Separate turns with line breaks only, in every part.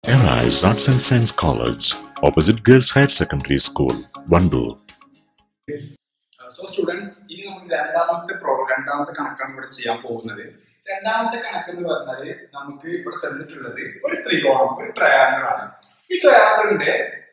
Arise Arts and Science College, opposite Girls Higher Secondary School, Vandoor.
So students ഇനി നമ്മൾ രണ്ടാമത്തെ problem രണ്ടാമത്തെ കണക്കാണ് ഇവിടെ ചെയ്യാൻ പോകുന്നത് രണ്ടാമത്തെ കണക്ക് എന്ന് പറഞ്ഞാല് നമുക്ക് ഇവിടെ തന്നിട്ടുള്ളത് ഒരു ത്രികോണം ഒരു ട്രയാങ്കിൾ ആണ് ഈ ട്രയാങ്കിളിന്റെ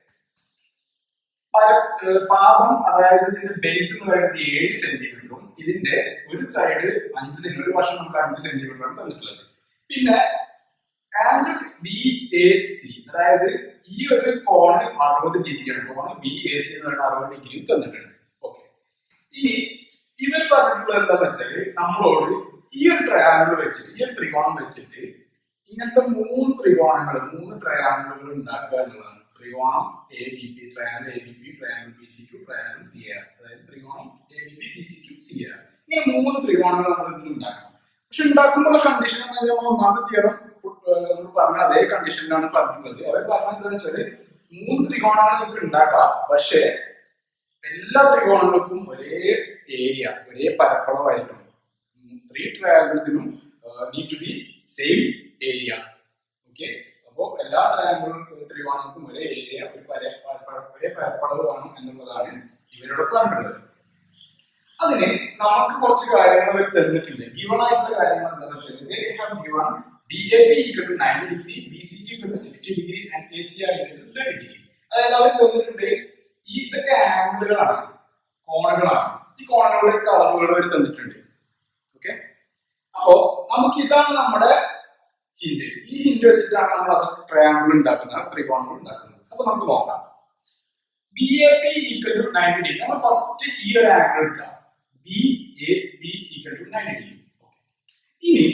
പാദം അതായത് ഇതിന്റെ ബേസ് എന്ന് പറയുന്നത് ഏഴ് സെന്റിമീറ്ററും ഇതിന്റെ ഒരു സൈഡ് അഞ്ച് സെന്റിമീറ്റർ ഒരു വർഷം നമുക്ക് അഞ്ച് സെന്റിമീറ്റർ ആണ് തന്നിട്ടുള്ളത് പിന്നെ ആംഗിൾ ബി എ സി അതായത് ഈ ഒരു കോണ് അറുപത് ഡിഗ്രിയാണ് കോണ് ബി എ സി എന്ന് പറയുന്ന അറുപത് ഡിഗ്രി തന്നിട്ടുണ്ട് ഓക്കെ ഇനി ഇവർ പറഞ്ഞിട്ടുള്ളത് എന്താന്ന് വെച്ചാല് നമ്മളോട് ഈ ഒരു ട്രയാങ്കിൾ വെച്ചിട്ട് ഈ ഒരു ത്രികോണം വെച്ചിട്ട് ഇങ്ങനത്തെ മൂന്ന് ത്രികോണങ്ങൾ മൂന്ന് ട്രയാങ്കിളുകൾ ഉണ്ടാക്കുക എന്നുള്ളതാണ് ത്രികോണം A B P triangle A B P triangle B C Q triangle C R അതായത് ത്രികോണം A B P B C Q C R ഇങ്ങനെ മൂന്ന് ത്രികോണങ്ങൾ നമ്മൾ ഇതിൽ ഉണ്ടാക്കണം പക്ഷെ ഉണ്ടാക്കുമ്പോൾ കണ്ടീഷൻ നമ്മൾ ഒന്നാമത്തെ തിയറം നമ്മൾ പറഞ്ഞ അതേ കണ്ടീഷനിലാണ് പറഞ്ഞിട്ടുള്ളത് അവർ പറഞ്ഞത് എന്താണെന്ന് വെച്ചാല് മൂന്ന് ത്രികോണങ്ങൾ നമുക്ക് ഉണ്ടാക്കാം പക്ഷേ എല്ലാ ത്രികോണങ്ങൾക്കും ഒരേ ഏരിയ ഒരേ പരപ്പളവായിരിക്കണം ത്രീ ട്രയാങ്കിൾസിനും need to be same area okay അപ്പോൾ എല്ലാ ട്രയാങ്കിൾ ത്രികോണങ്ങൾക്കും ഒരേ ഏരിയ ഒരു പര പര- ഒരേ പരപ്പളവ് വേണം എന്നുള്ളതാണ് ഇവരോട് പറഞ്ഞിട്ടുള്ളത് അതിന് നമുക്ക് കുറച്ച് കാര്യങ്ങൾ അവർ തന്നിട്ടുണ്ട് ഗിവൺ ആയിട്ടുള്ള കാര്യങ്ങൾ എന്താണെന്ന് വെച്ചാൽ they have given BAP equal to 90 degree B C equal to 60 degree and A C R equal to 30 degree അതായത് അവർ തന്നിട്ടുണ്ട് ഈ ഇതൊക്കെ ആംഗിളുകളാണ് കോണുകളാണ് ഈ കോണുകളുടെ അളവുകൾ അവർ തന്നിട്ടുണ്ട് ഓക്കെ അപ്പോ നമുക്ക് ഇതാണ് നമ്മുടെ ഹിന്റ് ഈ ഹിന്റ് വെച്ചിട്ടാണ് നമ്മൾ അത് ട്രയാങ്കിൾ ഉണ്ടാക്കുന്നത് ത്രികോണങ്ങൾ ഉണ്ടാക്കുന്നത് അപ്പൊ നമുക്ക് നോക്കാം B A P equal to ninety degree നമ്മൾ ഫസ്റ്റ് ഈ ഒരു ആംഗിൾ എടുക്കാം B A P equal to ninety degree ഇനി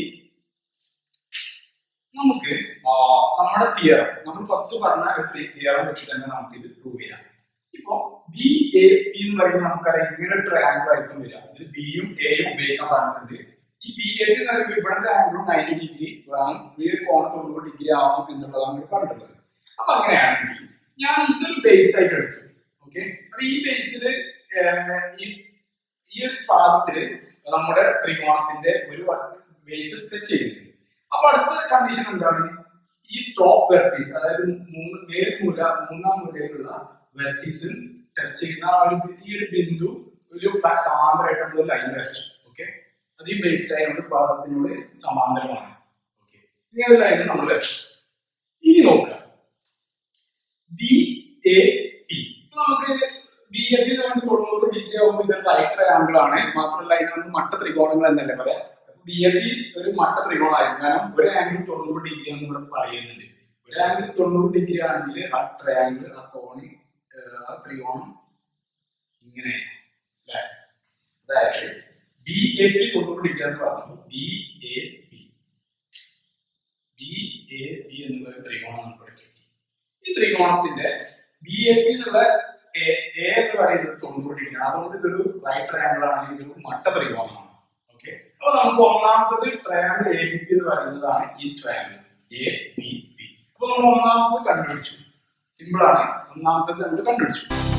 നമുക്ക് ആ, നമ്മുടെ തിയറം നമ്മൾ ഫസ്റ്റ് പറഞ്ഞ ഒരു ത്രീ തിയറം വെച്ച് തന്നെ നമുക്ക് ഇത് പ്രൂവ് ചെയ്യാം ഇപ്പോ ബി എ പി എന്ന് പറയുമ്പോൾ നമുക്കറിയാം ഇങ്ങനെ ട്രയാങ്കിൾ ആയിരിക്കും വരിക ഇതിൽ ബിയും എയും ഉപയോഗിക്കാൻ പറഞ്ഞിട്ടുണ്ട് ഈ ബി എ പി എന്ന് പറയുമ്പോൾ ഇവിടെ ആംഗിളും നയൻറ്റി ഡിഗ്രി വേണം ഈ ഒരു കോൺ തൊണ്ണൂറ് ഡിഗ്രി ആവണം എന്നുള്ളതാണ് ഇവിടെ പറഞ്ഞിട്ടുള്ളത് അപ്പൊ അങ്ങനെയാണെങ്കിൽ ഞാൻ ഇതൊരു ബേസ് ആയിട്ട് എടുത്തു ഓക്കെ അപ്പൊ ഈ ബേസിൽ ഈ ഈ ഒരു പാദത്തില് നമ്മുടെ ത്രികോണത്തിന്റെ ഒരു ബേസ് ടച്ച് ചെയ്യുന്നുണ്ട് അപ്പൊ അടുത്ത കണ്ടീഷൻ എന്താണ് ഈ ടോപ്പ് വെർട്ടീസ് അതായത് മൂന്ന് മേൽമൂല മൂന്നാം മൂലയിലുള്ള വെർട്ടീസിൽ ടച്ച് ചെയ്യുന്ന ആ ഒരു ബി- ഈ ഒരു ബിന്ദു ഒരു പ- സമാന്തരമായിട്ട് നമ്മൾ ലൈൻ വരച്ചു ഓക്കെ അത് ഈ ബേസ് ലൈൻ കൊണ്ട് പാദത്തിനോട് സമാന്തരമാണ് ഓക്കെ ഇങ്ങനെ ഒരു ലൈൻ നമ്മൾ വരച്ചു ഇനി നോക്കുക ബി എ പി നമുക്ക് ബി എ പി നമുക്ക് തൊണ്ണൂറ് ഡിഗ്രി ആകുമ്പോൾ ഇത് റൈറ്റ് ട്രയാങ്കിൾ ആണ് മാത്രമല്ല ഇതിന് നമുക്ക് മട്ട ത്രികോണങ്ങൾ എന്നല്ലേ പറയാം ബി എ പി ഒരു മട്ട ത്രികോണമായിരിക്കും കാരണം ഒരു ആംഗിൾ തൊണ്ണൂറ് ഡിഗ്രി എന്ന് ഇവിടെ പറയുന്നുണ്ട് ഒരു ആംഗിൾ തൊണ്ണൂറ് ഡിഗ്രി ആണെങ്കിൽ ആ ട്രയാങ്കിൾ ആ കോണി ഏഹ്, ആ ത്രികോണം ഇങ്ങനെ ല്ലേ? അതായത് ബി എ പി തൊണ്ണൂറ് ഡിഗ്രി എന്ന് പറഞ്ഞു B A P B A P എന്നുള്ള ഒരു ത്രികോണം നമുക്ക് ഇവിടെ കിട്ടി ഈ ത്രികോണത്തിന്റെ ബി എ പി എന്നുള്ള എ എ എന്ന് പറയുന്നത് തൊണ്ണൂറ് ഡിഗ്രി അതുകൊണ്ട് ഇതൊരു റൈറ്റ് ട്രയാങ്കിൾ ആണെങ്കിൽ ഇതൊരു മട്ട ത്രികോണമാണ് ഓക്കെ അപ്പൊ നമുക്ക് ഒന്നാമത്തത് ട്രയാങ്കിൾ എ ബി പി എന്ന് പറയുന്നതാണ് ഈ ട്രയാങ്കിൾ എ ബി പി അപ്പൊ നമ്മൾ ഒന്നാമത്തത് കണ്ടുപിടിച്ചു സിമ്പിൾ ആണ് ഒന്നാമത്തത് നമ്മൾ കണ്ടുപിടിച്ചു